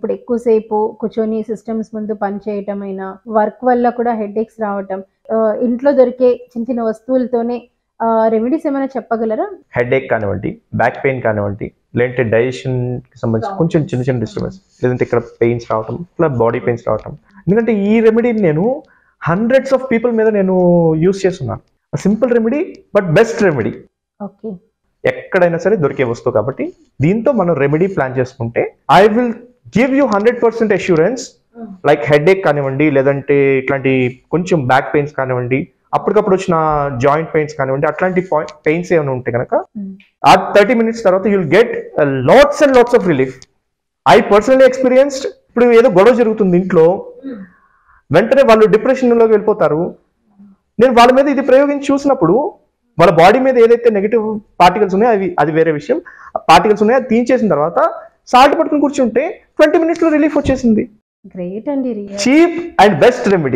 ఇప్పుడు ఎక్కువసేపు కూర్చొని సిస్టమ్స్ ముందు పని చేయటమైనా వర్క్ వల్ల కూడా హెడేక్స్ రావటం ఆ, ఇంట్లో దొరికే చిన్న చిన్న వస్తువులతోనే రెమెడీస్ ఏమైనా చెప్పగలరా హెడ్ కానివ్వండి బ్యాక్ పెయిన్ కానివ్వండి లేదంటే డైజెషన్ కి సంబంధించి కొంచెం చిన్న చిన్న డిస్టర్బెన్స్ లేదంటే ఇక్కడ పెయిన్స్ రావటం ఇట్లా బాడీ పెయిన్స్ రావటం ఎందుకంటే ఈ రెమెడీని నేను హండ్రెడ్స్ ఆఫ్ పీపుల్ మీద నేను యూస్ చేస్తున్నాను simple remedy but best remedy okay ఎక్కడైనా సరే దొరికే వస్తువు కాబట్టి దీంతో మనం రెమెడీ ప్లాన్ చేసుకుంటే I will give you hundred percent assurance like headache కానివ్వండి లేదంటే ఇట్లాంటి కొంచెం బ్యాక్ పెయిన్స్ కానివ్వండి అప్పటికప్పుడు వచ్చిన జాయింట్ పెయిన్స్ కానివ్వండి అట్లాంటి పెయిన్స్ ఏమైనా ఉంటే కనుక ఆ థర్టీ మినిట్స్ తర్వాత you'll get lots and lots of relief I personally experienced ఇప్పుడు ఏదో గొడవ జరుగుతుంది ఇంట్లో వెంటనే వాళ్ళు డిప్రెషన్లోకి వెళ్ళిపోతారు నేను వాళ్ళ మీద ఇది ప్రయోగించి చూసినప్పుడు వాళ్ళ బాడీ మీద ఏదైతే నెగిటివ్ పార్టికల్స్ ఉన్నాయో అవి అది వేరే విషయం పార్టికల్స్ ఉన్నాయో అది తీయించేసిన తర్వాత సాల్ట్ పట్టుకుని కూర్చుంటే ట్వంటీ మినిట్స్లో రిలీఫ్ వచ్చేసింది గ్రేట్ అండి real cheap and best remedy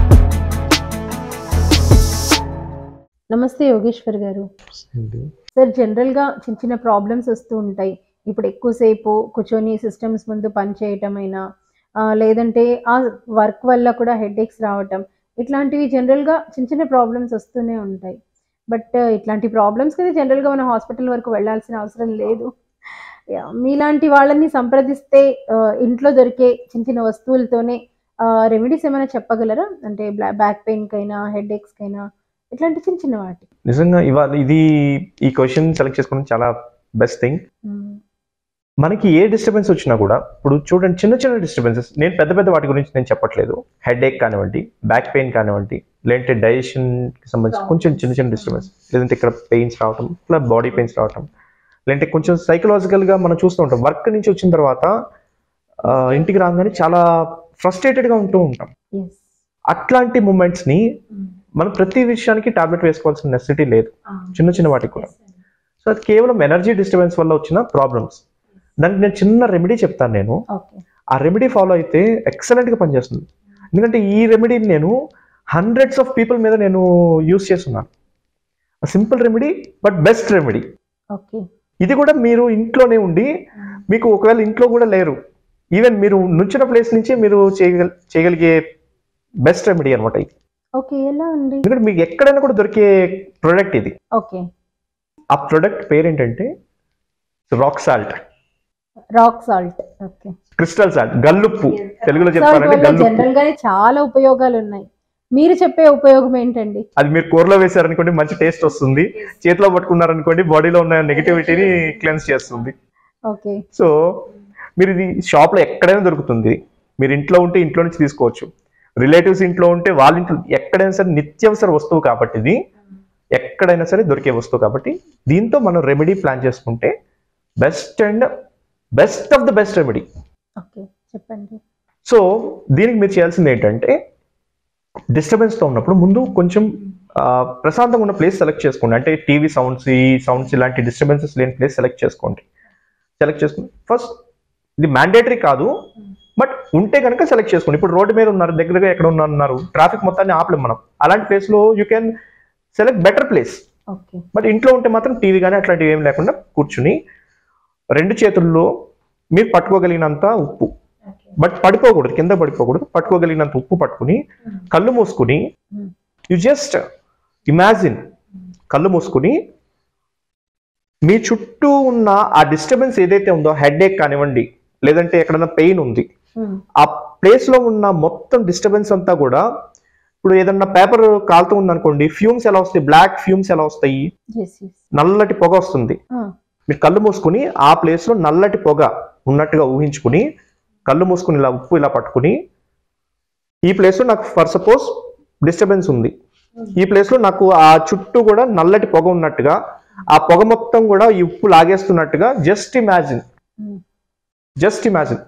నమస్తే యోగేశ్వర్ గారు సార్ జనరల్గా చిన్న చిన్న ప్రాబ్లమ్స్ వస్తూ ఉంటాయి ఇప్పుడు ఎక్కువసేపు కూర్చొని సిస్టమ్స్ ముందు పని చేయటమైనా ఆ, లేదంటే ఆ వర్క్ వల్ల కూడా హెడేక్స్ రావటం ఇట్లాంటివి జనరల్గా చిన్న చిన్న ప్రాబ్లమ్స్ వస్తూనే ఉంటాయి బట్ ఇట్లాంటి ప్రాబ్లమ్స్కి అయితే జనరల్గా మనం హాస్పిటల్ వరకు వెళ్ళాల్సిన అవసరం లేదు యా, మీలాంటి వాళ్ళని సంప్రదిస్తే ఆ, ఇంట్లో దొరికే చిన్న చిన్న వస్తువులతోనే రెమెడీస్ ఏమైనా చెప్పగలరా అంటే బ్యాక్ పెయిన్కైనా హెడేక్స్కైనా ఇట్లాంటి చిన్న చిన్న వాటి నిజంగా ఇవాళ ఇది ఈ క్వశ్చన్ సెలెక్ట్ చేసుకోవడం చాలా బెస్ట్ థింగ్ మ్మ్. మనకి ఏ డిస్టర్బెన్స్ వచ్చినా కూడా ఇప్పుడు చూడండి చిన్న చిన్న డిస్టర్బెన్సెస్ నేను పెద్ద పెద్ద వాటి గురించి నేను చెప్పట్లేదు హెడ్ ఏక్ కానివ్వండి బ్యాక్ పెయిన్ కానివ్వండి లేదంటే డైజెషన్ కి సంబంధించి కొంచెం చిన్న చిన్న డిస్టర్బెన్స్ లేదంటే ఇక్కడ పెయిన్స్ రావటం ఇట్లా బాడీ పెయిన్స్ రావటం లేదంటే కొంచెం psychological గా మనం చూస్తూ ఉంటాం వర్క్ నుంచి వచ్చిన తర్వాత ఆ, ఇంటికి రాగానే చాలా frustrated గా ఉంటూ ఉంటాం Yes. అట్లాంటి moments ని మనం ప్రతి విషయానికి టాబ్లెట్ వేసుకోవాల్సిన నెసిటీ లేదు చిన్న చిన్న వాటికి కూడా సో అది కేవలం ఎనర్జీ డిస్టర్బెన్స్ వల్ల వచ్చిన ప్రాబ్లమ్స్ దానికి నేను చిన్న రెమెడీ చెప్తాను నేను ఓకే ఆ రెమెడీ ఫాలో అయితే excellent గా పనిచేస్తుంది ఎందుకంటే ఈ రెమెడీని నేను హండ్రెడ్స్ ఆఫ్ పీపుల్ మీద నేను యూస్ చేస్తున్నాను simple remedy but best remedy okay ఇది కూడా మీరు ఇంట్లోనే ఉండి మీకు ఒకవేళ ఇంట్లో కూడా లేరు ఈవెన్ మీరు నుంచిన ప్లేస్ నుంచి మీరు చేయగల చేయగలిగే బెస్ట్ రెమెడీ అనమాట ఇది ఓకే ఎలా అండి ఎందుకంటే మీకు ఎక్కడైనా కూడా దొరికే ప్రోడక్ట్ ఇది ఓకే ఆ ప్రోడక్ట్ పేరేంటంటే rock salt rock salt okay crystal salt గల్లుప్పు తెలుగులో సాల్ట్ చెప్పాలంటే వల్ల గల్లుప్పు జనరల్ గానే చాలా ఉపయోగాలు ఉన్నాయి మీరు చెప్పే ఉపయోగం ఏంటండి అది మీరు కూరలో వేసారనుకోండి మంచి టేస్ట్ వస్తుంది చేతిలో పట్టుకున్నారనుకోండి బాడీలో ఉన్న నెగిటివిటీని క్లెన్స్ చేస్తుంది ఓకే సో మీరు ఇది షాప్లో ఎక్కడైనా దొరుకుతుంది మీరు ఇంట్లో ఉంటే ఇంట్లో నుంచి తీసుకోవచ్చు రిలేటివ్స్ ఇంట్లో ఉంటే వాళ్ళ ఇంట్లో ఎక్కడైనా సరే నిత్యావసర వస్తువు కాబట్టి ఇది ఎక్కడైనా సరే దొరికే వస్తువు కాబట్టి దీంతో మనం రెమెడీ ప్లాన్ చేసుకుంటే best and best of the best remedy okay చెప్పండి సో దీనికి మీరు చేయాల్సింది ఏంటంటే డిస్టర్బెన్స్తో ఉన్నప్పుడు ముందు కొంచెం ఆ, ప్రశాంతంగా ఉన్న ప్లేస్ సెలెక్ట్ చేసుకోండి అంటే టీవీ సౌండ్స్ ఈ సౌండ్స్ ఇలాంటి డిస్టర్బెన్సెస్ లేని ప్లేస్ సెలెక్ట్ చేసుకోండి సెలెక్ట్ చేసుకుని ఫస్ట్ ఇది మ్యాండేటరీ కాదు బట్ ఉంటే కనుక సెలెక్ట్ చేసుకోండి ఇప్పుడు రోడ్డు మీద ఉన్నారు దగ్గరగా ఎక్కడ ఉన్నారు ఉన్నారు ట్రాఫిక్ మొత్తాన్ని ఆపలేం మనం అలాంటి ప్లేస్లో you can select better place okay but ఇంట్లో ఉంటే మాత్రం టీవీ కానీ అట్లాంటివి ఏం లేకుండా కూర్చుని రెండు చేతుల్లో మీరు పట్టుకోగలిగినంత ఉప్పు బట్ పడిపోకూడదు కింద పడిపోకూడదు పట్టుకోగలిగినంత ఉప్పు పట్టుకుని కళ్ళు మూసుకుని Hmm. యు జస్ట్ ఇమాజిన్ కళ్ళు మూసుకుని మీ చుట్టూ ఉన్న ఆ డిస్టర్బెన్స్ ఏదైతే ఉందో హెడ్ ఏక్ కానివ్వండి లేదంటే ఎక్కడైనా పెయిన్ ఉంది ఆ ప్లేస్ లో ఉన్న మొత్తం డిస్టర్బెన్స్ అంతా కూడా ఇప్పుడు ఏదన్నా పేపర్ కాలుతూ ఉందనుకోండి ఫ్యూమ్స్ ఎలా వస్తాయి బ్లాక్ ఫ్యూమ్స్ ఎలా వస్తాయి ఎస్ ఎస్ నల్లటి పొగ వస్తుంది మీరు కళ్ళు మూసుకుని ఆ ప్లేస్ లో నల్లటి పొగ ఉన్నట్టుగా ఊహించుకుని కళ్ళు మూసుకుని ఇలా ఉప్పు ఇలా పట్టుకుని ఈ ప్లేస్ లో నాకు ఫర్ సపోజ్ డిస్టర్బెన్స్ ఉంది ఈ ప్లేస్ లో నాకు ఆ చుట్టూ కూడా నల్లటి పొగ ఉన్నట్టుగా ఆ పొగ మొత్తం కూడా ఈ ఉప్పు లాగేస్తున్నట్టుగా జస్ట్ ఇమాజిన్ జస్ట్ ఇమాజిన్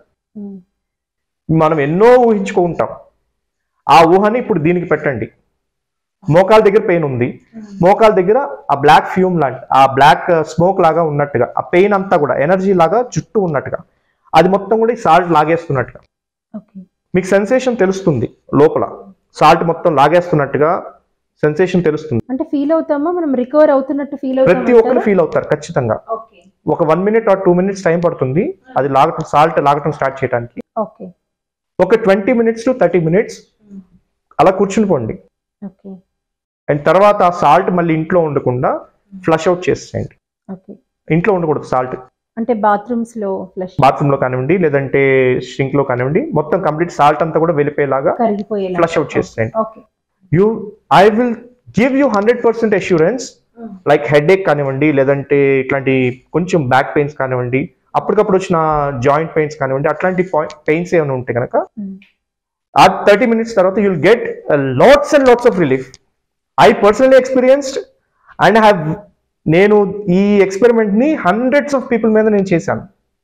మనం ఎన్నో ఊహించుకుంటాం ఆ ఊహని ఇప్పుడు దీనికి పెట్టండి మోకాల దగ్గర పెయిన్ ఉంది మోకాల దగ్గర ఆ బ్లాక్ ఫ్యూమ్ లాంటి ఆ బ్లాక్ స్మోక్ లాగా ఉన్నట్టుగా ఆ పెయిన్ అంతా కూడా ఎనర్జీ లాగా చుట్టూ ఉన్నట్టుగా అది మొత్తం కూడా ఈ సాల్ట్ లాగేస్తున్నట్టుగా ఓకే మీకు సెన్సేషన్ తెలుస్తుంది లోపల సాల్ట్ మొత్తం లాగేస్తున్నట్టుగా సెన్సేషన్ తెలుస్తుంది అంటే ఫీల్ అవుతామా మనం రికవర్ అవుతున్నట్టు ఫీల్ ప్రతి ఒక్కరు ఫీల్ అవుతారు ఖచ్చితంగా ఓకే ఒక one minute or two minutes time పడుతుంది అది లాగటం సాల్ట్ లాగటం స్టార్ట్ చేయడానికి ఓకే ఒక twenty minutes to thirty minutes అలా కూర్చుని పోండి ఓకే అండ్ తర్వాత ఆ సాల్ట్ మళ్ళీ ఇంట్లో ఉండకుండా ఫ్లష్ అవుట్ చేసేయండి ఓకే ఇంట్లో ఉండకూడదు సాల్ట్ అంటే బాత్రూమ్స్ లో ఫ్లష్ బాత్రూమ్ లో కానివ్వండి లేదంటే షింక్ లో కానివ్వండి మొత్తం కంప్లీట్ సాల్ట్ అంతా కూడా వెళ్ళిపోయేలాగా కరిగిపోయేలా ఫ్లష్ అవుట్ చేసేయండి okay you I will give you hundred percent assurance like headache కానివ్వండి లేదంటే ఇట్లాంటి కొంచెం బ్యాక్ పెయిన్స్ కానివ్వండి అప్పటికప్పుడు వచ్చిన జాయింట్ పెయిన్స్ కానివ్వండి అట్లాంటి పెయిన్స్ ఏమైనా ఉంటే కనుక ఆ థర్టీ మినిట్స్ తర్వాత you'll get lots and lots of relief I personally experienced and have నేను ఈ ఎక్స్పెరిమెంట్ ని హండ్రెడ్స్ ఆఫ్ పీపుల్ మీద నేను చేశాను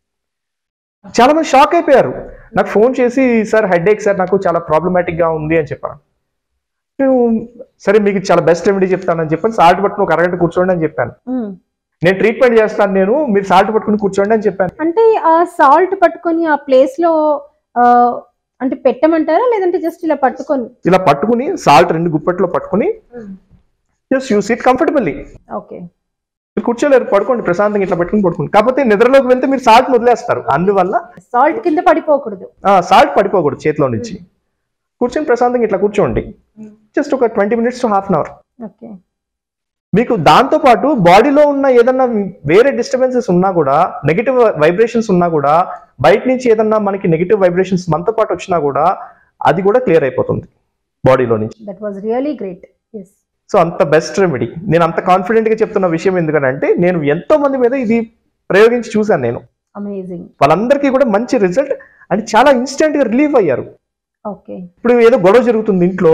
చాలా మంది షాక్ అయిపోయారు నాకు ఫోన్ చేసి సార్ హెడ్ ఏక్ సార్ నాకు చాలా ప్రాబ్లమాటిక్ గా ఉంది అని చెప్పాను నేను సరే మీకు చాలా బెస్ట్ రెమెడీ చెప్తానని చెప్పాను సాల్ట్ పట్టుకుని ఒక అరగంట కూర్చోండి అని చెప్పాను నేను ట్రీట్మెంట్ చేస్తాను నేను మీరు సాల్ట్ పట్టుకుని కూర్చోండి అని చెప్పాను అంటే ఆ సాల్ట్ పట్టుకొని ఆ ప్లేస్ లో ఆ, అంటే పెట్టమంటారా లేదంటే జస్ట్ ఇలా పట్టుకొని ఇలా పట్టుకుని సాల్ట్ రెండు గుప్పెట్లో పట్టుకుని just use it comfortably okay మీరు కూర్చోలేరు పడుకోండి ప్రశాంతంగా ఇట్లా పెట్టుకుని పడుకోండి కాకపోతే నిద్రలోకి వెళ్తే మీరు సాల్ట్ వదిలేస్తారు అందువల్ల సాల్ట్ కింద పడిపోకూడదు సాల్ట్ పడిపోకూడదు చేతిలో నుంచి కూర్చొని ప్రశాంతంగా ఇట్లా కూర్చోండి జస్ట్ ఒక twenty minutes to half an hour okay మీకు దాంతో పాటు బాడీలో ఉన్న ఏదన్నా వేరే డిస్టర్బెన్సెస్ ఉన్నా కూడా నెగిటివ్ వైబ్రేషన్స్ ఉన్నా కూడా బయట నుంచి ఏదన్నా మనకి నెగిటివ్ వైబ్రేషన్స్ మనతో పాటు వచ్చినా కూడా అది కూడా క్లియర్ అయిపోతుంది బాడీలో నుంచి that was really great yes so అంత బెస్ట్ రెమెడీ నేను అంత కాన్ఫిడెంట్ గా చెప్తున్న విషయం ఎందుకంటే నేను ఎంతో మంది మీద ఇది ప్రయోగించి చూశాను నేను అమేజింగ్ వాళ్ళందరికీ కూడా మంచి రిజల్ట్ అండ్ చాలా ఇన్స్టెంట్ గా రిలీఫ్ అయ్యారు ఓకే ఇప్పుడు ఏదో గొడవ జరుగుతుంది ఇంట్లో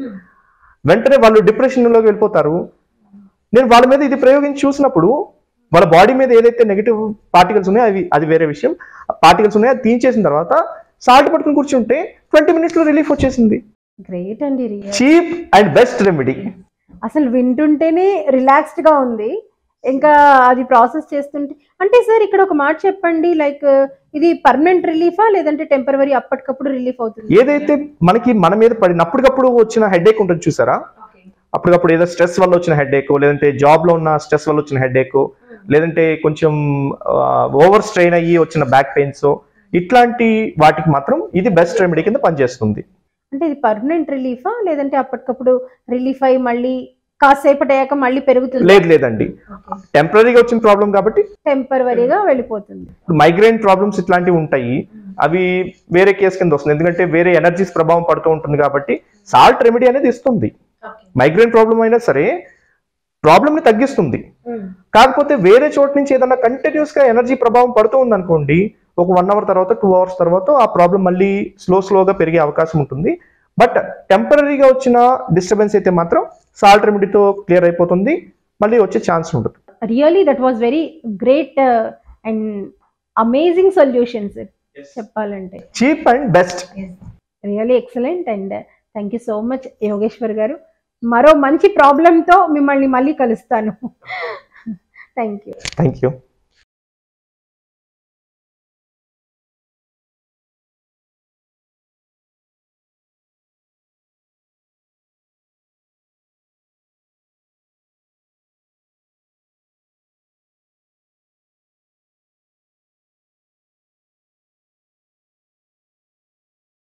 వెంటనే వాళ్ళు డిప్రెషన్ లోకి వెళ్ళిపోతారు నేను వాళ్ళ మీద ఇది ప్రయోగించి చూసినప్పుడు వాళ్ళ బాడీ మీద ఏదైతే నెగిటివ్ పార్టికల్స్ ఉన్నాయో అవి అది వేరే విషయం పార్టికల్స్ ఉన్నాయో అది తీయించేసిన తర్వాత సాల్ట్ పట్టుకుని కూర్చుంటే ట్వంటీ మినిట్స్ లో రిలీఫ్ వచ్చేసింది గ్రేట్ అండి real cheap and best remedy అసలు వింటుంటేనే రిలాక్స్డ్ గా ఉంది ఇంకా అది ప్రాసెస్ చేస్తుంటే అంటే సార్ ఇక్కడ ఒక మాట చెప్పండి లైక్ ఇది పర్మనెంట్ రిలీఫా లేదంటే టెంపరవరీ అప్పటికప్పుడు రిలీఫ్ అవుతుంది ఏదైతే మనకి మన మీద పడిన అప్పటికప్పుడు వచ్చిన హెడేక్ ఉంటుంది చూసారా అప్పటికప్పుడు ఏదో స్ట్రెస్ వల్ల వచ్చిన హెడేక్ లేదంటే జాబ్ లో ఉన్న స్ట్రెస్ వల్ల వచ్చిన హెడేక్ లేదంటే కొంచెం ఓవర్ స్ట్రెయిన్ అయ్యి వచ్చిన బ్యాక్ పెయిన్స్ ఇట్లాంటి వాటికి మాత్రం ఇది బెస్ట్ రెమెడీ కింద పనిచేస్తుంది అంటే ఇది పర్మనెంట్ రిలీఫా లేదంటే అప్పటికప్పుడు రిలీఫ్ అయ్యి మళ్ళీ కాసేపటి అయ్యాక మళ్ళీ పెరుగుతుంది లేదు లేదండి టెంపరీగా వచ్చిన ప్రాబ్లం కాబట్టి టెంపరవరీగా వెళ్ళిపోతుంది మైగ్రేన్ ప్రాబ్లమ్స్ ఇట్లాంటివి ఉంటాయి అవి వేరే కేసు కింద వస్తుంది ఎందుకంటే వేరే ఎనర్జీస్ ప్రభావం పడుతూ ఉంటుంది కాబట్టి సాల్ట్ రెమెడీ అనేది ఇస్తుంది మైగ్రేన్ ప్రాబ్లం అయినా సరే ప్రాబ్లమ్ ని తగ్గిస్తుంది కాకపోతే వేరే చోట నుంచి ఏదైనా కంటిన్యూస్ గా ఎనర్జీ ప్రభావం పడుతూ ఉంది అనుకోండి ఒక వన్ అవర్ తర్వాత టూ అవర్స్ తర్వాత ఆ ప్రాబ్లం మళ్ళీ స్లో స్లోగా పెరిగే అవకాశం ఉంటుంది బట్ టెంపరీగా వచ్చిన డిస్టర్బెన్స్ అయితే మాత్రం సాల్ట్ రెమెడీతో క్లియర్ అయిపోతుంది మళ్ళీ వచ్చే ఛాన్స్ ఉంటుంది really that was very great and amazing solutions చెప్పాలంటే cheap and best really excellent and thank you so much Yogeshwar garu మరో మంచి ప్రాబ్లంతో మిమ్మల్ని మళ్ళీ కలుస్తాను థ్యాంక్ యూ థ్యాంక్ యూ